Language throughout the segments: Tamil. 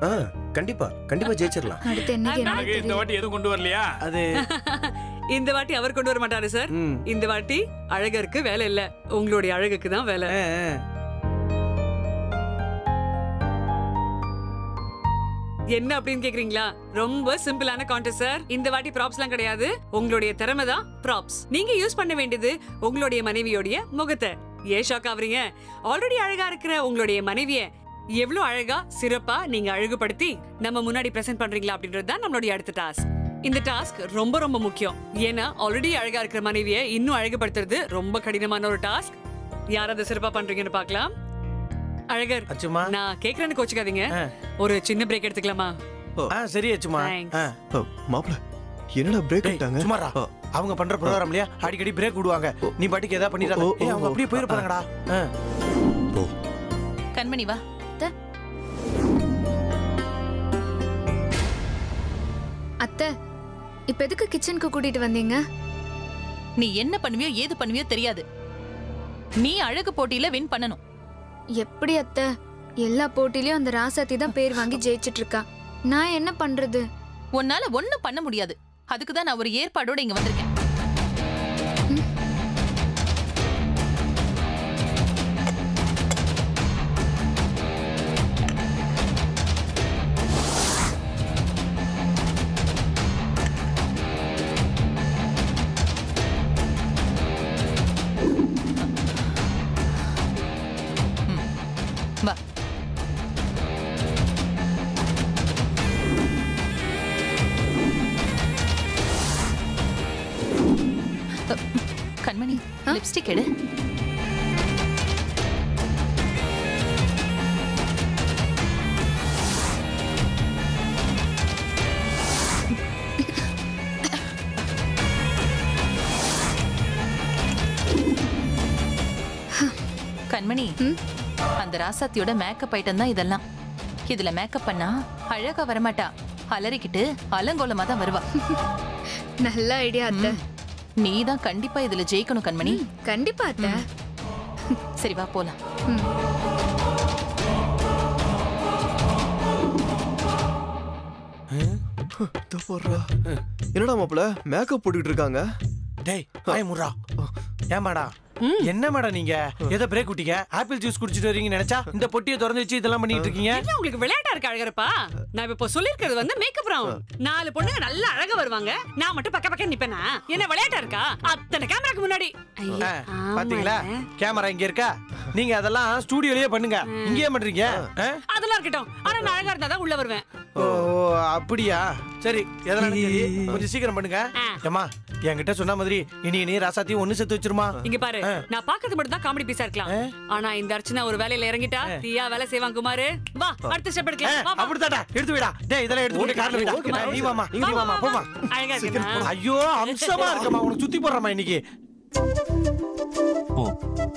ஆ கண்டிப்பா கண்டிப்பா ஜெயிச்சிடலாம் அடுத்து என்னைக்கு என்ன எனக்கு இந்த தெரியல. வாட்டி எதுவும் கொண்டு வரலையா அது இந்த வாட்டி அவர் கொண்டு வர மாட்டாரு சார் ம். இந்த வாட்டி அழகருக்கு வேலை இல்ல உங்களுடைய அழகுக்கு தான் வேலை ஆ, ஆ. என்ன அப்படின்னு கேக்குறீங்களா ரொம்ப சிம்பிளான கான்டெஸ்ட் சார் இந்த வாட்டி ப்ராப்ஸ் எல்லாம் கிடையாது உங்களுடைய திறமை தான் ப்ராப்ஸ் நீங்க யூஸ் பண்ண வேண்டியது உங்களுடைய மனைவியோடைய முகத்தை ஏன் ஷாக் ஆவறீங்க ஆல்ரெடி அழகா இருக்கிற உங்களுடைய மனைவிய எவ்வளவு அழகா சிறப்பா நீங்க அழகுபடுத்தி நம்ம முன்னாடி பிரசன்ட் பண்றீங்களா அப்படின்றது தான் நம்மளுடைய அடுத்த டாஸ்க் இந்த டாஸ்க் ரொம்ப ரொம்ப முக்கியம் ஏன்னா ஆல்ரெடி அழகா இருக்கிற மனைவிய இன்னும் அழகுபடுத்துறது ரொம்ப கடினமான ஒரு டாஸ்க் யார் அதை சிறப்பா பண்றீங்கன்னு பார்க்கலாம் அழகர் அச்சுமா நான் கேக்குறேன்னு கோச்சுக்காதீங்க ஆ. ஒரு சின்ன பிரேக் எடுத்துக்கலாமா ஆ சரி அச்சுமா Thanks. ஆ. மாப்பிள என்னடா பிரேக் டேய், விட்டாங்க சும்மாடா அவங்க பண்ற ப்ரோகிராம் இல்லையா அடிக்கடி பிரேக் விடுவாங்க நீ பாட்டுக்கு ஏதாவது பண்ணிடாத ஓ, ஓ, ஏய், அவங்க ஓ. அப்படியே போயிருப்பாங்கடா ஆ. கண்மணி வா அத்தை இப்ப எதுக்கு கிச்சனுக்கு கூட்டிட்டு வந்தீங்க நீ என்ன பண்ணுவியோ ஏது பண்ணுவியோ தெரியாது நீ அழகு போட்டியில வின் பண்ணணும் எப்படி அத்தை எல்லா போட்டிலயும் அந்த ராசாத்தி தான் பேர் வாங்கி ஜெயிச்சிட்டு இருக்கா நான் என்ன பண்றது உன்னால ஒண்ணும் பண்ண முடியாது அதுக்கு தான் நான் ஒரு ஏற்பாடோட இங்க வந்திருக்கேன் ம். வா கண்மணி லிப்ஸ்டிக் எடு கண்மணி அந்த ராசாத்தியோட மேக்கப் ஐட்டம் தான் இதெல்லாம் இதுல மேக்கப் பண்ணா அழகா வரமாட்டா அலறிக்கிட்டு அலங்கோலமா தான் வருவா நல்ல ஐடியா அத்தை நீ தான் கண்டிப்பா இதுல ஜெயிக்கணும் கண்மணி கண்டிப்பா அத்தை சரி வா போலாம் இதோ போடுறா. என்னடா மாப்பிள மேக்கப் போட்டுக்கிட்டு இருக்காங்க டேய் வாய் முறா ஏமாடா என்ன மேடம் நீங்க எதை பிரேக் விட்டீங்க ஆப்பிள் ஜூஸ் குடிச்சிட்டு வரீங்கன்னு நினைச்சா இந்த பொட்டியை திறந்து வச்சு இதெல்லாம் பண்ணிட்டு இருக்கீங்க என்ன உங்களுக்கு விளையாட்டா இருக்கு அழகரப்பா நான் இப்ப சொல்லிருக்கிறது வந்து மேக்கப் ரவுண்ட் நாலு பொண்ணுங்க நல்லா அழகா வருவாங்க நான் மட்டும் பக்க பக்க நிப்பேனா என்ன விளையாட்டா இருக்கா அத்தனை கேமராக்கு முன்னாடி ஐயா, ஆ, பாத்தீங்களா ஆமால்ல. கேமரா இங்க இருக்கா நீங்க அதெல்லாம் ஸ்டூடியோலயே பண்ணுங்க இங்கேயே பண்றீங்க ஆ? அதெல்லாம் இருக்கட்டும் ஆனா நான் அழகா இருந்தா தான் உள்ள வருவேன் ஓ ஓ, அப்படியா சரி எதெல்லாம் சரி கொஞ்சம் சீக்கிரம் பண்ணுங்க ஆ. ஏமா என்கிட்ட சொன்ன மாதிரி இனி நீ ராசாத்தையும் ஒண்ணு செத்து வச்சிருமா இங்க பாரு நான் பாக்கிறது மட்டும் தான் காமெடி பீஸா இருக்கலாம் ஆனா இந்த அர்ச்சனா ஒரு வேலையில இறங்கிட்டா தீயா வேலை செய்வாங்க குமாரு வா அடுத்த ஸ்டெப் ஆ, எடுக்கலாம் வா, வா. அப்படித்தாடா எடுத்து விடா டேய் இதெல்லாம் எடுத்து போட்டு கார்ல விடா ஓகேம்மா. நீ வாமா நீ வா, வா, வாமா வா, போமா அழகா இருக்கா ஐயோ அம்சமா இருக்கமா உனக்கு சுத்தி போடுறமா இன்னைக்கு போ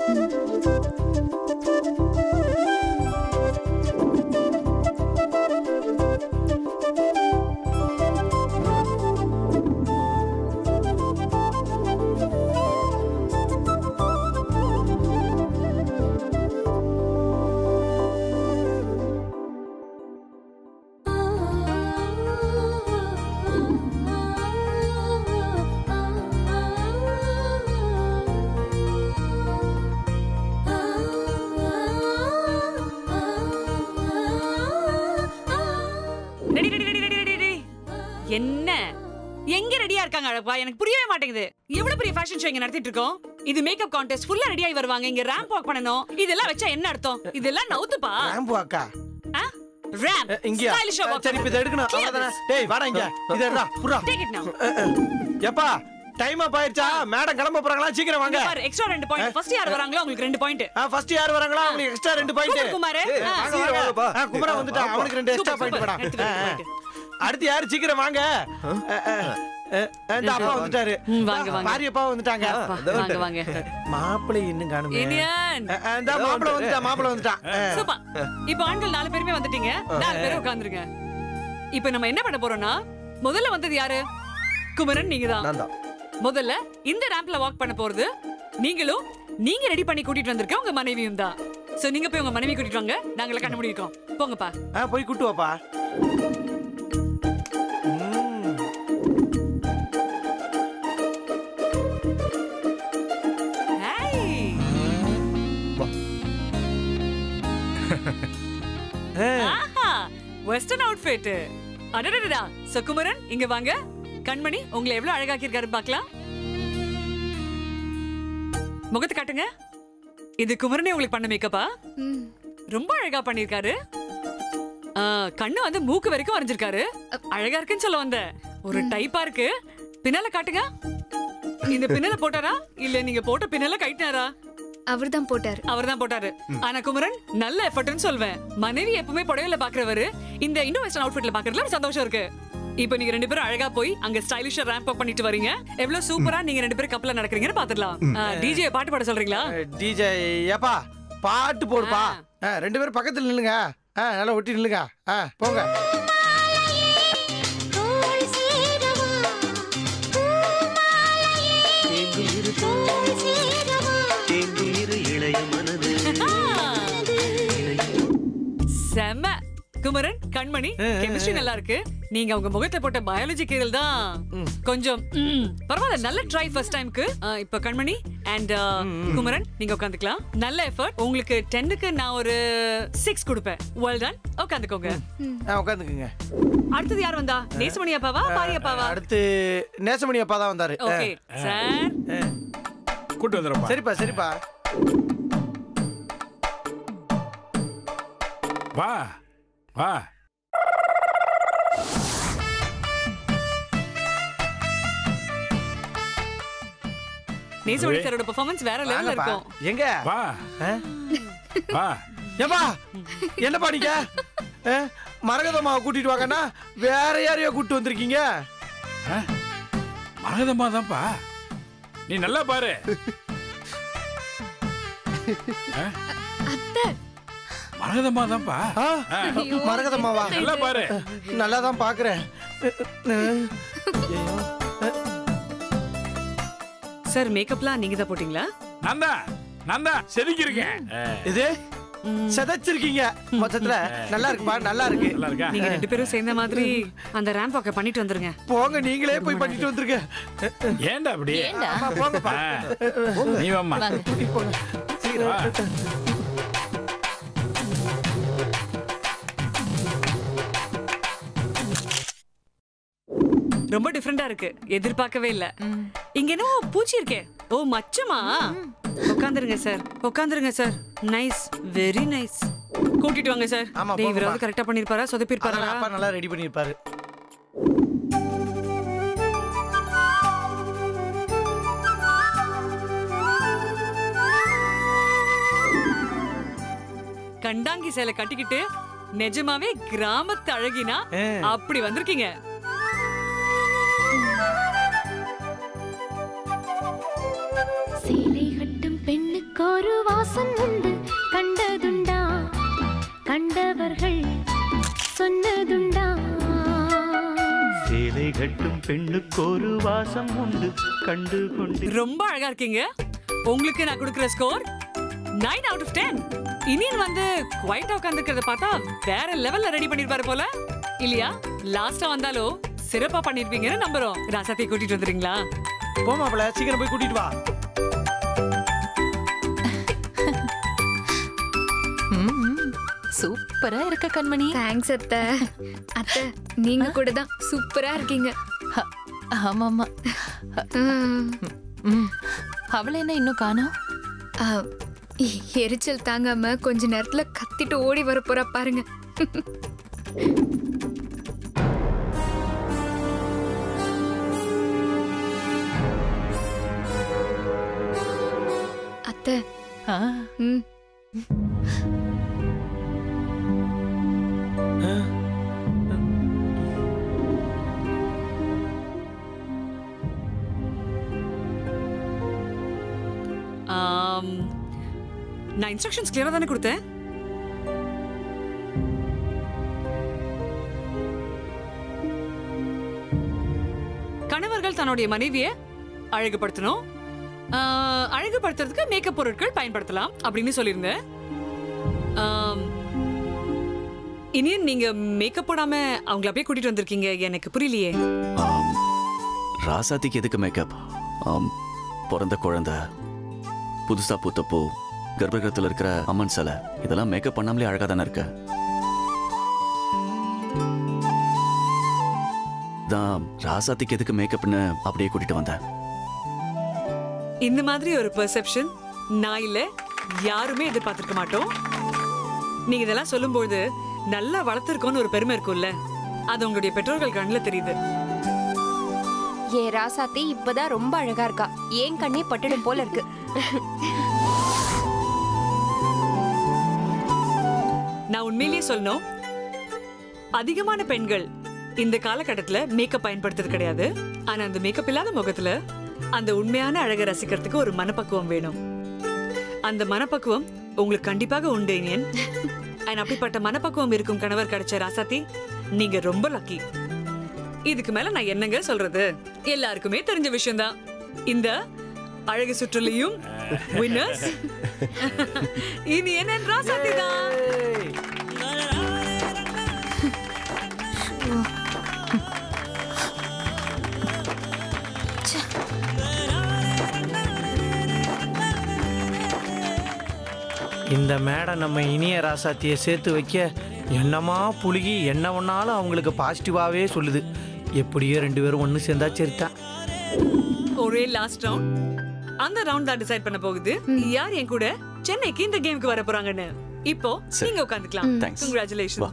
ready ready ready ready ready ready என்ன எங்க ரெடியா இருக்காங்க அழகா எனக்கு புரியவே மாட்டேங்குது எவ்வளவு பெரிய ஃபேஷன் ஷோ இங்க நடத்திட்டு இருக்கோம் இது மேக்கப் கான்டெஸ்ட் ஃபுல்லா ரெடி ஆகி வருவாங்க இங்க ரேம்ப் வாக் பண்ணனும் இதெல்லாம் வச்சா என்ன அர்த்தம் இதெல்லாம் நவுத்துப்பா ராம்பு அக்கா ரேம்ப் இங்கயா ஸ்டைலிஷா வாக் சரி இப்ப இதை எடுக்கணும் அவ்வளவுதானே டேய் வாடா இங்க இத எடுடா புறா டேக் இட் நவ எப்பா டைம் அப் ஆயிருச்சா மேடம் கிளம்ப போறாங்களா சீக்கிரம் வாங்க பாரு எக்ஸ்ட்ரா ரெண்டு பாயிண்ட் ஃபர்ஸ்ட் யார் வராங்களோ உங்களுக்கு ரெண்டு பாயிண்ட் ஃபர்ஸ்ட் யார் வராங்களா அவங்களுக்கு எக்ஸ்ட்ரா ரெண்டு பாயிண்ட் குமார் ஏய், ஆ, வாங்க சீக்கிரம் வாங்க வாங்கப்பா. ஆ, குமரா வந்துட்டா வாப்பா. அவனுக்கு ரெண்டு extra super, point super. Madam எடுத்துக்கோ, ஆ, எடுத்துக்கோ. அடுத்து யாரு சீக்கிரம் வாங்க அ, அ, அ, இந்த அப்பா வந்துட்டாரு ம், வாங்க, வாங்க. பாரியப்பா வந்துட்டாங்க அப்பா, வாங்க வாங்க மாப்பிள்ளை இன்னும் காணுமே இனியன் அ, அ, இந்த மாப்பிள்ளை வந்துட்டான் மாப்பிள்ளை வந்துட்டான் ஆ. சூப்பர் இப்போ ஆண்கள் நாலு பேருமே வந்துட்டீங்க நாலு பேரும் உட்கார்ந்துருங்க இப்போ நம்ம என்ன பண்ண போறோம்னா முதல்ல வந்தது யாரு குமரன் நீங்க தான் நான் தான் முதல்ல இந்த ரேம்ப்ல வாக் பண்ண போறது நீங்களும் நீங்க ரெடி பண்ணி கூட்டிட்டு வந்திருக்க உங்க மனைவியும் தான் சோ நீங்க போய் உங்க மனைவி கூட்டிட்டு வாங்க நாங்கள கண்ண முடியிருக்கோம் போங்கப்பா ஆ, போய் கூட்டு வாப்பா ஹேய். ஆஹா வெஸ்டர்ன் அவுட்ஃபிட் அடடடடா சுகுமரன் இங்க வாங்க கண்மணி உங்களை எவ்வளவு அழகாக்கி இருக்காரு பார்க்கலாம் முகத்தை காட்டுங்க இது குமரனே உங்களுக்கு பண்ண மேக்கப்பா ம். ரொம்ப அழகா பண்ணிருக்காரு ஆ, கண்ணு வந்து மூக்கு வரைக்கும் வரைஞ்சிருக்காரு அழகா இருக்குன்னு சொல்ல வந்த ஒரு டைப்பா இருக்கு பின்னால காட்டுங்க இந்த பின்னல போட்டாரா இல்ல நீங்க போட்ட பின்னல கைட்டினாரா அவர்தான் போட்டாரு அவர்தான் போட்டாரு ஆனா குமரன் நல்ல எஃபர்ட்னு சொல்வேன் மனைவி எப்பவுமே புடவையில பாக்குறவரு இந்த இண்டோ வெஸ்டர்ன் அவுட்ஃபிட்ல பாக்குறதுல ஒரு சந்தோஷம் இருக்கு இப்போ நீங்க ரெண்டு பேரும் அழகா போய் அங்க ஸ்டைலிஷா ரேம்ப் அப் பண்ணிட்டு வரீங்க எவ்வளவு சூப்பரா நீங்க ரெண்டு பேரும் கப்பல நடக்கிறீங்கன்னு பாத்துடலாம் டிஜே பாட்டு பாட சொல்றீங்களா டிஜே ஏப்பா பாட்டு போடுப்பா ஆ, ரெண்டு பேரும் பக்கத்துல நில்லுங்க ஆ நல்லா ஒட்டி நில்லுங்க ஆ போங்க செம குமரன் கண்மணி கெமிஸ்ட்ரி நல்லா இருக்கு நீங்க உங்க முகத்துல போட்ட பயாலஜி கீரல் தான் கொஞ்சம் ம், பரவாயில்ல நல்ல ட்ரை ஃபர்ஸ்ட் டைம்க்கு இப்போ கண்மணி அண்ட் குமரன் நீங்க உட்காந்துக்கலாம் நல்ல எஃபர்ட் உங்களுக்கு டென்னுக்கு நான் ஒரு சிக்ஸ் கொடுப்பேன் வெல் டன் உட்காந்துக்கோங்க ஆ உட்காந்துக்குங்க அடுத்தது யார் வந்தா நேசமணி அப்பாவா பாரி அப்பாவா அடுத்து நேசமணி அப்பா தான் வந்தாரு ஆ, ஓகே சார் கூட்டு வந்துடுறப்பா சரிப்பா சரிப்பா வா வா நேசமணி சாரோட பெர்ஃபார்மன்ஸ் வேற லெவல்ல வாங்கப்பா. இருக்கும் எங்க வா ஆ? வா ஏப்பா என்னப்பா நீங்க ஆ? மரகதம்மாவை கூட்டிட்டு வாங்கன்னா வேற யாரையோ கூட்டிட்டு வந்திருக்கீங்க மரகதம்மா தான்ப்பா நீ நல்லா பாரு அத்தை மரகதம்மா தான்ப்பா ஆ? ஆ, மரகதம்மாவா நல்லா பாரு நல்லா தான் பாக்குறேன் சார் மேக்கப்லாம் நீங்க தான் போட்டீங்களா நான் தான் நான் தான் செதுக்கியிருக்கேன் ஆ, இது செதைச்சிருக்கீங்க மொத்தத்துல நல்லா இருக்குப்பா நல்லா இருக்கு நல்லா இருக்கா நீங்க ரெண்டு பேரும் சேர்ந்த மாதிரி அந்த ரேம்ப் வாக்க பண்ணிட்டு வந்துருங்க போங்க நீங்களே போய் பண்ணிட்டு வந்துருங்க ஏன்டா அப்படி ஏண்டா ஆமா, போங்கப்பா ஆ, நீ வாம்மா வாங்க கூட்டிட்டு போங்க சீக்கிரம் வா. ரொம்ப டிஃப்ரெண்டா இருக்கு எதிர்பார்க்கவே இல்ல இங்க என்ன பூச்சி இருக்கே ஓ மச்சமா உட்காந்துருங்க சார் உட்காந்துருங்க சார் நைஸ் வெரி நைஸ் கூட்டிட்டு வாங்க சார் ஆமா, டேய், போங்கப்பா. இவராவது கரெக்டா பண்ணிருப்பாரா சொதப்பிருப்பாரா அதெல்லாம் அப்பா நல்லா ரெடி பண்ணிருப்பாரு கண்டாங்கி சேலை கட்டிக்கிட்டு நிஜமாவே கிராமத்து அழகினா ஆ. அப்படி வந்திருக்கீங்க சேலை கட்டும் பெண்ணுக்கு ஒரு வாசம் உண்டு கண்டதுண்டா கண்டவர்கள் சொன்னதுண்டா சேலை கட்டும் பெண்ணுக்கு ஒரு வாசம் உண்டு கண்டு கொண்டு ரொம்ப அழகா இருக்கீங்க உங்களுக்கு நான் கொடுக்குற score nine out of ten Iniyan வந்து குவைட்டா உட்காந்துருக்கிறத பார்த்தா வேற லெவல்ல ரெடி பண்ணிருப்பாரு போல இல்லையா லாஸ்டா வந்தாலும் சிறப்பா பண்ணிருப்பீங்கன்னு நம்புறோம் ராசாத்தை கூட்டிட்டு வந்துறீங்களா போமாப்ல சீக்கிரம் போய் கூட்டிட்டு வா ம், சூப்பரா இருக்க கண்மணி தேங்க்ஸ் அத்தை அத்தை நீங்க கூட தான் சூப்பரா இருக்கீங்க ஹ, ஆமாமா ம். ம், அவளை என்ன இன்னும் காணோம் ஆ, எ- எரிச்சல் தாங்காம கொஞ்ச நேரத்துல கத்திட்டு ஓடி வர போறா பாருங்க அத்தை ஆ, ம் ஆம், நான் இன்ஸ்ட்ரக்ஷன்ஸ் கிளியரா தானே கொடுத்தேன் கணவர்கள் தன்னுடைய மனைவியை அழகுபடுத்தணும் ஆஹ், அழகுபடுத்துறதுக்கு மேக்கப் பொருட்கள் பயன்படுத்தலாம் அப்படின்னு சொல்லியிருந்தேன் ஆம், இனியன் நீங்க மேக்கப் போடாம அவங்கள அப்படியே கூட்டிட்டு வந்திருக்கீங்க எனக்கு புரியலையே ஆம், ராசாத்திக்கு எதுக்கு மேக்கப் ஆம், பிறந்த குழந்தை புதுசா பூத்த பூ கர்ப்பகிரகத்தில் இருக்கிற அம்மன் சிலை இதெல்லாம் மேக்கப் பண்ணாமலே அழகா தானே இருக்க தான் ராசாத்திக்கு எதுக்கு மேக்கப்னு அப்படியே கூட்டிட்டு வந்தேன் இந்த மாதிரி ஒரு பெர்செப்ஷன் நான் இல்ல யாருமே எதிர்பார்த்திருக்க மாட்டோம் நீங்க இதெல்லாம் சொல்லும்போது நல்லா வளர்த்துருக்கோன்னு ஒரு பெருமை இருக்கும்ல அது உங்களுடைய பெற்றோர்கள் கண்ணில் தெரியுது ஏ ராசாத்தி இப்பதான் ரொம்ப அழகா இருக்கா ஏன் கண்ணே பட்டுடும் போல இருக்கு நான் உண்மையிலேயே சொல்லணும் அதிகமான பெண்கள் இந்த காலகட்டத்துல மேக்கப் பயன்படுத்துறது கிடையாது ஆனா அந்த மேக்கப் இல்லாத முகத்துல அந்த உண்மையான அழகை ரசிக்கிறதுக்கு ஒரு மனப்பக்குவம் வேணும் அந்த மனப்பக்குவம் உங்களுக்கு கண்டிப்பாக உண்டு இனியன் அண்ட் அப்படிப்பட்ட மனப்பக்குவம் இருக்கும் கணவர் கிடைச்ச ராசாத்தி நீங்க ரொம்ப லக்கி இதுக்கு மேல நான் என்னங்க சொல்றது எல்லாருக்குமே தெரிஞ்ச விஷயம்தான் இந்த அழகு சுற்றுலையும் வின்னர்ஸ் இனியன் and ராசாத்தி தான் இந்த மேடம் நம்ம இனிய ராசாத்தியை சேர்த்து வைக்க என்னமா புழுகி என்ன ஒன்னாலும் அவங்களுக்கு பாசிட்டிவாவே சொல்லுது எப்படியோ ரெண்டு பேரும் ஒன்று சேர்ந்தா சரிதான் ஒரே லாஸ்ட் ரவுண்ட் அந்த ரவுண்ட் தான் டிசைட் பண்ண போகுது யார் என் கூட சென்னைக்கு இந்த கேமுக்கு வர போறாங்கன்னு இப்போ சரி. நீங்க உட்காந்துக்கலாம் Thanks. Congratulation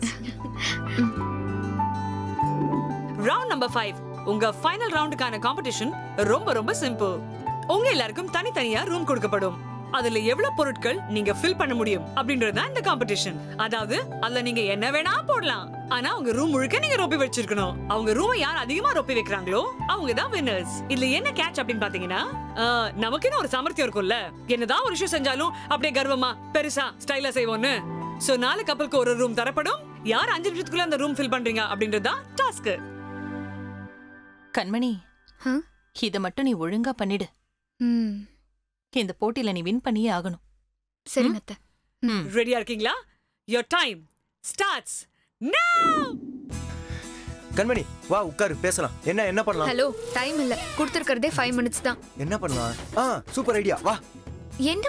round number five உங்க ஃபைனல் ரவுண்டுக்கான காம்படிஷன் ரொம்ப ரொம்ப சிம்பிள் உங்க எல்லாருக்கும் தனித்தனியா ரூம் கொடுக்கப்படும் அதுல எவ்வளவு பொருட்கள் நீங்க ஃபில் பண்ண முடியும் அப்படின்றது தான் இந்த காம்படிஷன் அதாவது அதுல நீங்க என்ன வேணா போடலாம் ஆனா உங்க ரூம் முழுக்க நீங்க ரொப்பி வச்சிருக்கணும் அவங்க ரூமை யார் அதிகமா ரொப்பி வைக்கிறாங்களோ அவங்க தான் வின்னர்ஸ் இதுல என்ன கேட்ச் அப்படின்னு பாத்தீங்கன்னா ஆஹ், நமக்குன்னு ஒரு சாமர்த்தியம் இருக்கும்ல என்னதான் ஒரு விஷயம் செஞ்சாலும் அப்படியே கர்வமா பெருசா ஸ்டைலா செய்வோம்னு சோ நாலு கப்பலுக்கு ஒரு ரூம் தரப்படும் யார் அஞ்சு நிமிஷத்துக்குள்ள அந்த ரூம் ஃபில் பண்றீங்க அப்படின்றது தான் டாஸ்க் கண்மணி ஆ? இத மட்டும் நீ ஒழுங்கா பண்ணிடு ம் இந்த போட்டியில நீ வின் பண்ணியே ஆகணும் சரிங்க அத்தை ம். ரெடியா இருக்கீங்களா யோர் டைம் ஸ்டார்ட்ஸ் now கண்மணி வா உட்காரு பேசலாம் என்ன என்ன பண்ணலாம் ஹலோ டைம் இல்ல கொடுத்துருக்கிறதே ஃபைவ் மினிட்ஸ் தான் என்ன பண்ணலாம் ஆ சூப்பர் ஐடியா வா என்ன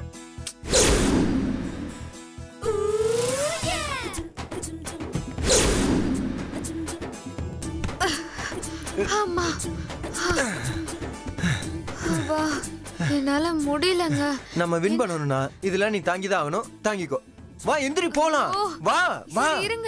ஆமா வா என்னால முடியலங்க நம்ம வின் பண்ணணும்னா இதெல்லாம் நீ தாங்கி தான் ஆகணும் தாங்கிக்கோ வா எந்திரி போலாம் ஓ, வா வா சரி, இருங்க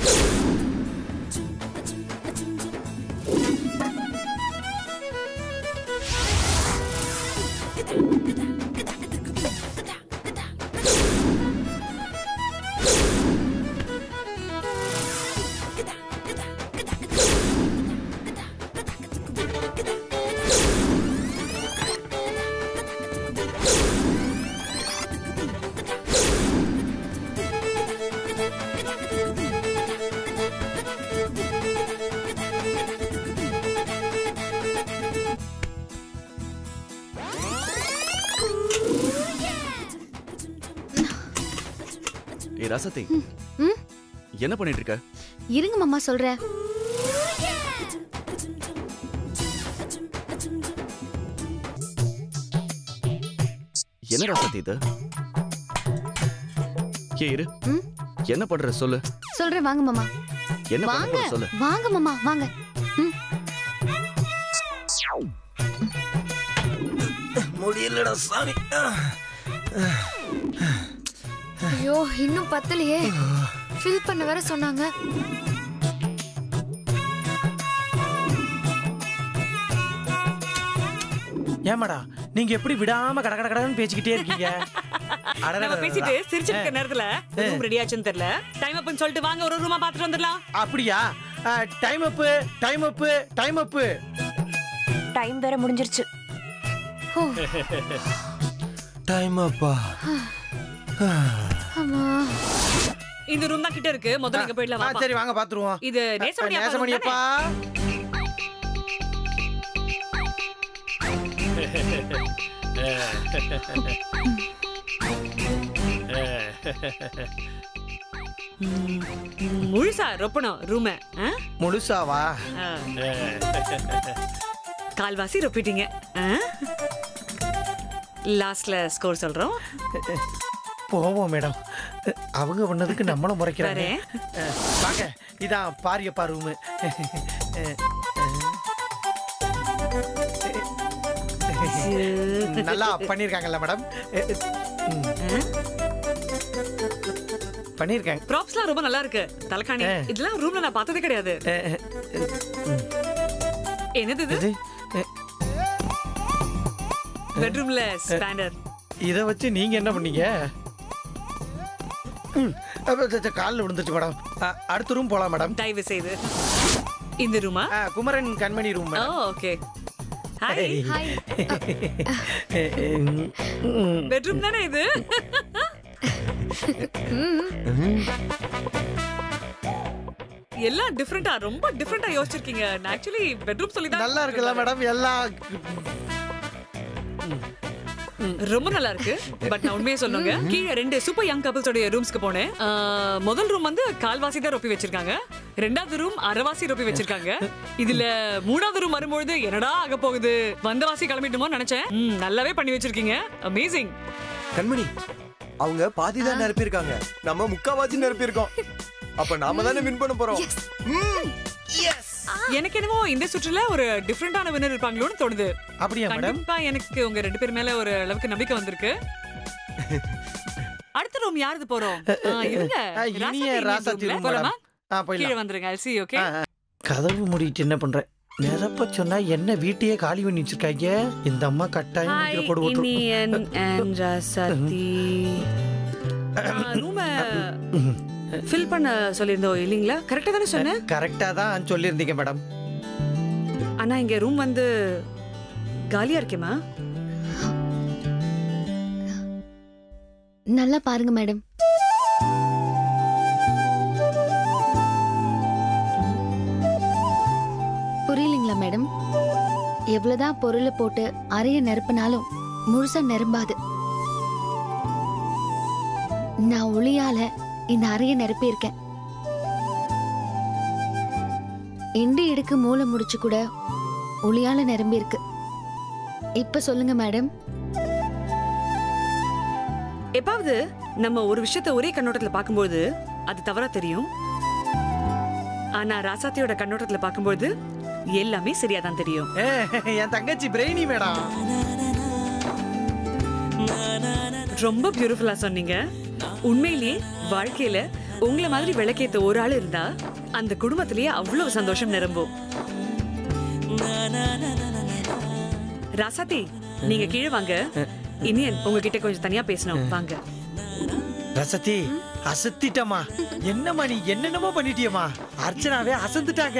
ஏ ராசாத்தி ம்? என்ன பண்ணிட்டு இருக்க இருங்க மாமா சொல்றேன் என்ன ராசாத்தி இது ஏ இரு ம்? என்ன பண்ற சொல்லு சொல்றேன் வாங்க மாமா என்ன பண்ண வாங்க போற சொல்லு வாங்க மாமா வாங்க ம். முடியலடா சாமி ஐயோ இன்னும் பத்தலையே ஃபில் பண்ண வேற சொன்னாங்க ஏமாடா நீங்க எப்படி விடாம கட கட கடன்னு பேசிக்கிட்டே இருக்கீங்க நம்ம அடடடடடா. பேசிட்டு சிரிச்சிட்டு இருக்க நேரத்துல ரூம் ரெடி ஆச்சுன்னு தெரியல டைம் அப்னு சொல்லிட்டு வாங்க ஒரு ரூமா பாத்துட்டு வந்துடலாம் அப்படியா time up time up time up time வேற முடிஞ்சிருச்சு டைம் அப்பா ஆமா இந்த ரூம் தான் கிட்ட இருக்கு முதல்ல இங்க போயிடலாம் ஆ, வாப்பா. சரி வாங்க பாத்துருவோம் இது நேசமணி அப்பா room நேசமணி தானே? அப்பா முழுசா முழுசா ரொப்பணும் ரூம முழுசாவா கால்வாசி ரொப்பிட்டீங்க லாஸ்ட்ல ஸ்கோர் சொல்றோம் போவோம் மேடம் அவங்க பண்ணதுக்கு நம்மளும் முறைக்கிறாங்க வரேன். அஹ், வாங்க இதான் பாரியப்பா ரூமு நல்லா பண்ணியிருக்காங்கல்ல மேடம் பண்ணியிருக்காங்க ப்ராப்ஸ்லாம் ரொம்ப நல்லா இருக்கு தலைக்காணி இதெல்லாம் ரூம்ல நான் பார்த்ததே கிடையாது என்னது இது பெட்ரூம்ல ஸ்டாண்டர்ட் இதை வச்சு நீங்க என்ன பண்ணீங்க ம், அப்ப த- த- கால்ல விழுந்துச்சு மேடம் அ- அடுத்த ரூம் போலாம் மேடம் தயவு செய்து இந்த ரூமா ஆ, குமரன் கண்மணி ரூம் ஓ மேடம் ஓகே ஹாய் ஹாய் ம், பெட்ரூம் தானே இது எல்லாம் டிஃப்ரெண்டா ரொம்ப டிஃப்ரெண்டா யோசிச்சிருக்கீங்க நான் ஆக்சுவலி பெட்ரூம் சொல்லி தான் நல்லா இருக்குல்ல மேடம் எல்லாம் ரொம்ப நல்லா இருக்கு பட் நான் உண்மையை சொல்லுங்க கீழே ரெண்டு சூப்பர் யங் கப்பிள்ஸோட ரூம்ஸ்க்கு போனேன் ஆ, முதல் ரூம் வந்து கால்வாசி தான் ரொப்பி வச்சிருக்காங்க ரெண்டாவது ரூம் அரைவாசி ரொப்பி வச்சிருக்காங்க இதுல மூணாவது ரூம் வரும்பொழுது என்னடா ஆக போகுது வந்தவாசி கிளம்பிட்டுமோ நினைச்சேன் ம், நல்லாவே பண்ணி வச்சிருக்கீங்க அமேசிங் கண்மணி அவங்க பாதி தான் நிரப்பியிருக்காங்க நம்ம முக்காவாசி நிரப்பியிருக்கோம் அப்ப நாம தானே வின் பண்ண போறோம் ம், yes. எனக்கு என்னமோ இந்த சுற்றுல ஒரு டிஃப்ரெண்டான வின்னர் இருப்பாங்களோன்னு தோணுது அப்படியா மேடம் கண்டிப்பா எனக்கு உங்க ரெண்டு பேர் மேல ஒரு அளவுக்கு நம்பிக்கை வந்திருக்கு அடுத்த ரூம் யாருது போறோம் ஆ, இருங்க ஆ, இனிய ராசாத்தி ராசாத்தி roomல room போலாமா மேடம். ஆ கீழே போயிடலாம் வந்துருங்க அல்சி ஓகே ஆ, ஆ. கதவு மூடிட்டு என்ன பண்றேன் நிரப்ப சொன்னா என்ன வீட்டையே காலி பண்ணி வச்சிருக்காங்க இந்த அம்மா கட்டாயம் ஹாய் வீட்டுல போடு ஓட்டுரும். இனியன் அண்ட் ராசாத்தி ரூம ஃபில் பண்ண சொல்லியிருந்தோம் இல்லீங்களா கரெக்டா தானே சொன்னேன் கரெக்டா தான் சொல்லியிருந்தீங்க மேடம் ஆனா இங்க ரூம் வந்து காலியா இருக்கேமா நல்லா பாருங்க மேடம் புரியலீங்களா மேடம் எவ்வளவுதான் பொருளை போட்டு அறைய நிரப்பினாலும் முழுசா நிரம்பாது நான் ஒளியால இந்த அறைய நிரப்பி இருக்கேன் எண்டு இடுக்கு மூளை முடிச்சு கூட ஒளியால நிரம்பி இருக்கு இப்ப சொல்லுங்க மேடம் எப்பாவது நம்ம ஒரு விஷயத்த ஒரே கண்ணோட்டத்துல பார்க்கும்போது அது தவறா தெரியும் ஆனா ராசாத்தியோட கண்ணோட்டத்துல பார்க்கும்போது எல்லாமே சரியா தான் தெரியும் ஏ, என் தங்கச்சி பிரெய்னி மேடம் ரொம்ப பியூட்டிஃபுல்லா சொன்னீங்க உண்மையிலேயே வாழ்க்கையில உங்களை மாதிரி விளக்கேத்த ஒரு ஆள் இருந்தா அந்த குடும்பத்திலேயே அவ்வளவு சந்தோஷம் நிரம்பும் ராசாத்தி நீங்க கீழே வாங்க இனியன் உங்ககிட்ட கொஞ்சம் தனியா பேசணும் வாங்க ரசத்தி அசத்திட்டமா என்னம்மா நீ என்னென்னமோ பண்ணிட்டியம்மா அர்ச்சனாவே அசந்துட்டாங்க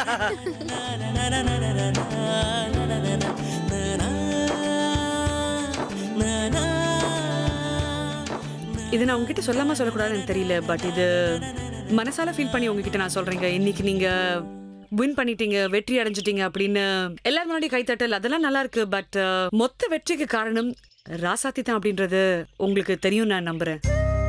இது நான் உங்ககிட்ட சொல்லாம சொல்லக்கூடாதுன்னு எனக்கு தெரியல பட் இது மனசால ஃபீல் பண்ணி உங்ககிட்ட நான் சொல்றேங்க இன்னைக்கு நீங்க வின் பண்ணிட்டீங்க வெற்றி அடைஞ்சிட்டீங்க அப்படின்னு எல்லாரும் முன்னாடி கைத்தட்டல் அதெல்லாம் நல்லா இருக்கு பட் மொத்த வெற்றிக்கு காரணம் ராசாத்தி தான் அப்படின்றது உங்களுக்கு தெரியும் நான் நம்புறேன்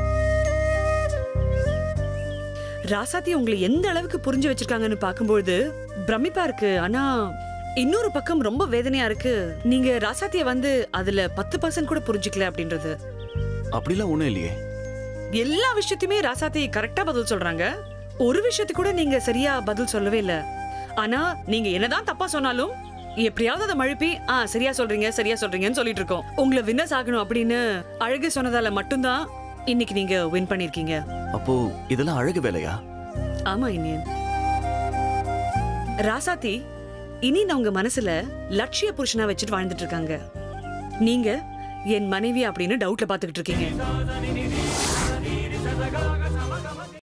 ராசாத்தி உங்களை எந்த அளவுக்கு புரிஞ்சு வச்சிருக்காங்கன்னு பார்க்கும்போது பிரமிப்பா இருக்கு ஆனா இன்னொரு பக்கம் ரொம்ப வேதனையா இருக்கு நீங்க ராசாத்திய வந்து அதுல பத்து பர்சன்ட் கூட புரிஞ்சுக்கல அப்படின்றது அப்படிலாம் ஒண்ணும் இல்லையே எல்லா விஷயத்தையுமே ராசாத்தி கரெக்டா பதில் சொல்றாங்க ஒரு விஷயத்துக்கு கூட நீங்க சரியா பதில் சொல்லவே இல்ல ஆனா நீங்க என்னதான் தப்பா சொன்னாலும் எப்படியாவது அதை மழுப்பி ஆ சரியா சொல்றீங்க சரியா சொல்றீங்கன்னு சொல்லிட்டு இருக்கோம் உங்களை வின்னர்ஸ் ஆகணும் அப்படின்னு அழகு சொன்னதால மட்டும்தான் இன்னைக்கு நீங்க வின் பண்ணிருக்கீங்க அப்போ இதெல்லாம் அழகு வேலையா ஆமா இனியன் ராசாத்தி இனி நான் உங்க மனசுல லட்சிய புருஷனா வச்சுட்டு வாழ்ந்துட்டு இருக்காங்க நீங்க என் மனைவி அப்படின்னு டவுட்ல பாத்துக்கிட்டு இருக்கீங்க